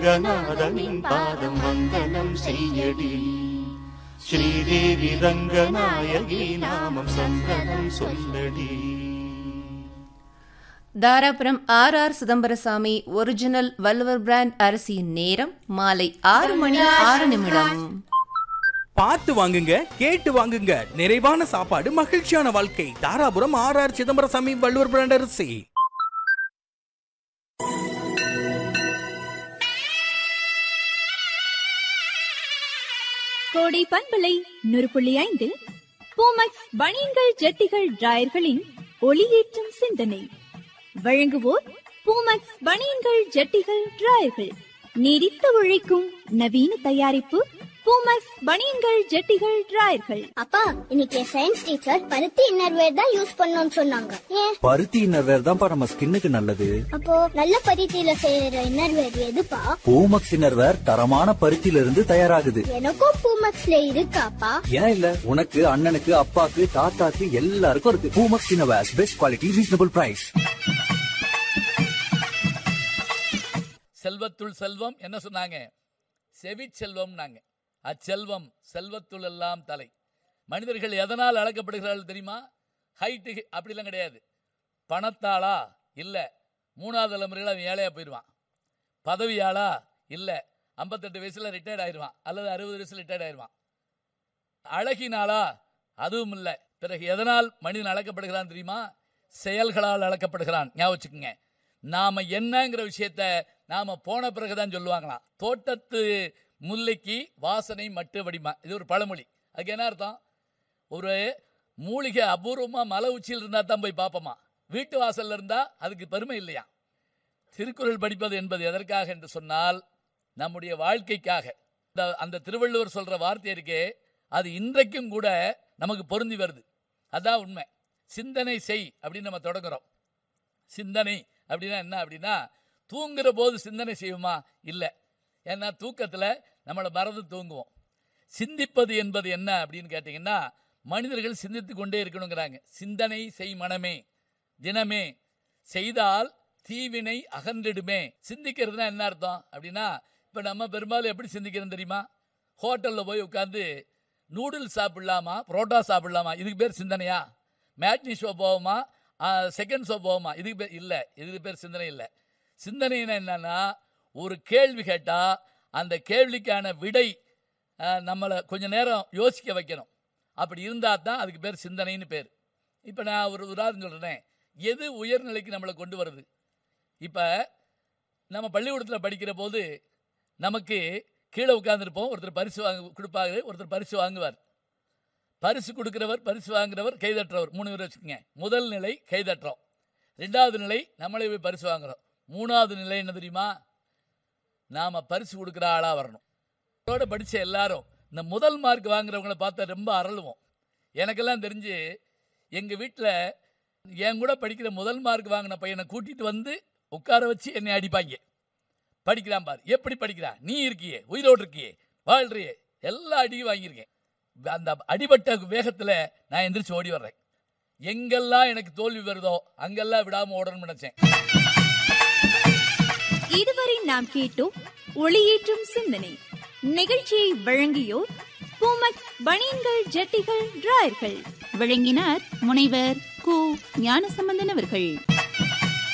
ரங்கநாதனின் பாதம் வந்தனம் செய்யடி ஸ்ரீதேவி ரங்கநாயகி நாமம் சந்தனம் சொல்லடி Dharapuram R R Chidambarasamy original Valluvar brand அரிசியின் நேரம் மாலை ஆறு மணி ஆறு நிமிடம் பார்த்து வாங்குங்க கேட்டு வாங்குங்க நிறைவான சாப்பாடு மகிழ்ச்சியான வாழ்க்கை Dharapuram R R Chidambarasamy Valluvar brand அரிசி கோடை பண்பலை நூறு புள்ளி ஐந்தில் பூமக்ஸ் பனியன்கள் ஜட்டிகள் டிராயர்களின் ஒளியேற்றும் சிந்தனை வழங்குவோர் பூமக்ஸ் பனியன்கள் ஜட்டிகள் டிராயர்கள் நீடித்து உழைக்கும் நவீன தயாரிப்பு பூமக்ஸ் பனியன்கள் ஜட்டிகள் டிராயர்கள் அப்பா இன்னைக்கு சயின்ஸ் டீச்சர் பருத்தி இன்னர்வேர் தான் யூஸ் பண்ணணும்னு சொன்னாங்க ஏன் பருத்தி இன்னர்வேர் தான்ப்பா நம்ம ஸ்கின்னுக்கு நல்லது அப்போ நல்ல பருத்தியில செய்யற இன்னர்வேர் எதுப்பா பூமக்ஸ் இன்னர்வேர் தரமான பருத்தியில இருந்து தயாராகுது எனக்கும் பூமக்ஸ்ல இருக்காப்பா ஏன் இல்ல உனக்கு அண்ணனுக்கு அப்பாக்கு தாத்தாக்கு எல்லாருக்கும் இருக்கு Poomex innerwear best quality reasonable price செல்வத்துள் செல்வம் என்ன சொன்னாங்க செவி செல்வம்னாங்க அச்செல்வம் செல்வத்துள் எல்லாம் தலை மனிதர்கள் எதனால் அழைக்கப்படுகிறார்கள் தெரியுமா ஹைட்டு அப்படிலாம் கிடையாது பணத்தாளா இல்லை மூணாவது தலைமுறையில் அவன் ஏழையாக போயிடுவான் பதவியாளா இல்லை ஐம்பத்தெட்டு வயசில் ரிட்டையர்ட் ஆயிடுவான் அல்லது அறுபது வயசில் ரிட்டையர்ட் ஆயிடுவான் அழகினாளா அதுவும் இல்லை பிறகு எதனால் மனிதன் அழைக்கப்படுகிறான் தெரியுமா செயல்களால் அழைக்கப்படுகிறான் ஞாபகம் வச்சுக்கோங்க நாம என்னங்கிற விஷயத்த நாம போன பிறகுதான் சொல்லுவாங்களாம் தோட்டத்து முல்லைக்கு வாசனை மட்டு வடிமா இது ஒரு பழமொழி அதுக்கு என்ன அர்த்தம் ஒரு மூலிகை அபூர்வமா மலை உச்சியில் இருந்தா தான் போய் பார்ப்போமா வீட்டு வாசல்ல இருந்தா அதுக்கு பெருமை இல்லையா திருக்குறள் படிப்பது என்பது எதற்காக என்று சொன்னால் நம்முடைய வாழ்க்கைக்காக இந்த அந்த திருவள்ளுவர் சொல்ற வார்த்தை இருக்கே அது இன்றைக்கும் கூட நமக்கு பொருந்தி வருது அதான் உண்மை சிந்தனை செய் அப்படின்னு நம்ம தொடங்குறோம் சிந்தனை அப்படின்னா என்ன அப்படின்னா தூங்குற போது சிந்தனை செய்வோமா இல்லை ஏன்னா தூக்கத்தில் நம்மளை மறந்து தூங்குவோம் சிந்திப்பது என்பது என்ன அப்படின்னு கேட்டிங்கன்னா மனிதர்கள் சிந்தித்து கொண்டே இருக்கணுங்கிறாங்க சிந்தனை செய் மனமே தினமே செய்தால் தீவினை அகன்றிடுமே சிந்திக்கிறதுனா என்ன அர்த்தம் அப்படின்னா இப்போ நம்ம பெரும்பாலும் எப்படி சிந்திக்கிறோம் தெரியுமா ஹோட்டலில் போய் உட்காந்து நூடுல்ஸ் சாப்பிடலாமா புரோட்டா சாப்பிடலாமா இதுக்கு பேர் சிந்தனையா மேட்னி ஷோ போவோமா செகண்ட் ஷோ போவோமா இதுக்கு பேர் இல்லை இதுக்கு பேர் சிந்தனை இல்லை சிந்தனைனா என்னன்னா ஒரு கேள்வி கேட்டால் அந்த கேள்விக்கான விடை அஹ், நம்மளை கொஞ்ச நேரம் யோசிக்க வைக்கணும் அப்படி இருந்தால் தான் அதுக்கு பேர் சிந்தனைன்னு பேர் இப்போ நான் ஒரு உதாரணம் சொல்கிறேன் எது உயர்நிலைக்கு நம்மளை கொண்டு வருது இப்போ நம்ம பள்ளிக்கூடத்தில் படிக்கிற போது நமக்கு கீழே உட்காந்துருப்போம் ஒருத்தர் பரிசு வாங்க கொடுப்பாரு ஒருத்தர் பரிசு வாங்குவார் பரிசு கொடுக்கிறவர் பரிசு வாங்குறவர் கைதட்டுறவர் மூணு பேர் வச்சுக்கோங்க முதல் நிலை கைதட்டுறோம் ரெண்டாவது நிலை நம்மளே போய் பரிசு வாங்குறோம் மூணாவது நிலை என்ன தெரியுமா நாம பரிசு கொடுக்குற ஆளா வரணும் இதோட படிச்ச எல்லாரும் இந்த முதல் மார்க் வாங்குறவங்கள பார்த்தா ரொம்ப அரளுவோம் எனக்கெல்லாம் தெரிஞ்சு எங்க வீட்டில் என் கூட படிக்கிற முதல் மார்க் வாங்கின பையனை கூட்டிட்டு வந்து உட்கார வச்சு என்னை அடிப்பாங்க படிக்கிறான் பார் எப்படி படிக்கிறான் நீ இருக்கியே உயிரோடு இருக்கியே வாழ்றியே எல்லா அடியும் வாங்கியிருக்கேன் அந்த அடிபட்ட வேகத்துல நான் எந்திரிச்சு ஓடி வர்றேன் எங்கெல்லாம் எனக்கு தோல்வி வருதோ அங்கெல்லாம் விடாம ஓடணும்னு நினைச்சேன் இதுவரை நாம் கேட்டோம் ஒளியேற்றும் சிந்தனை நிகழ்ச்சியை வழங்கியோர் பூமக்ஸ் பனியன்கள் ஜட்டிகள் டிராயர்கள் வழங்கினார் முனைவர் கு ஞானசம்பந்தன் அவர்கள்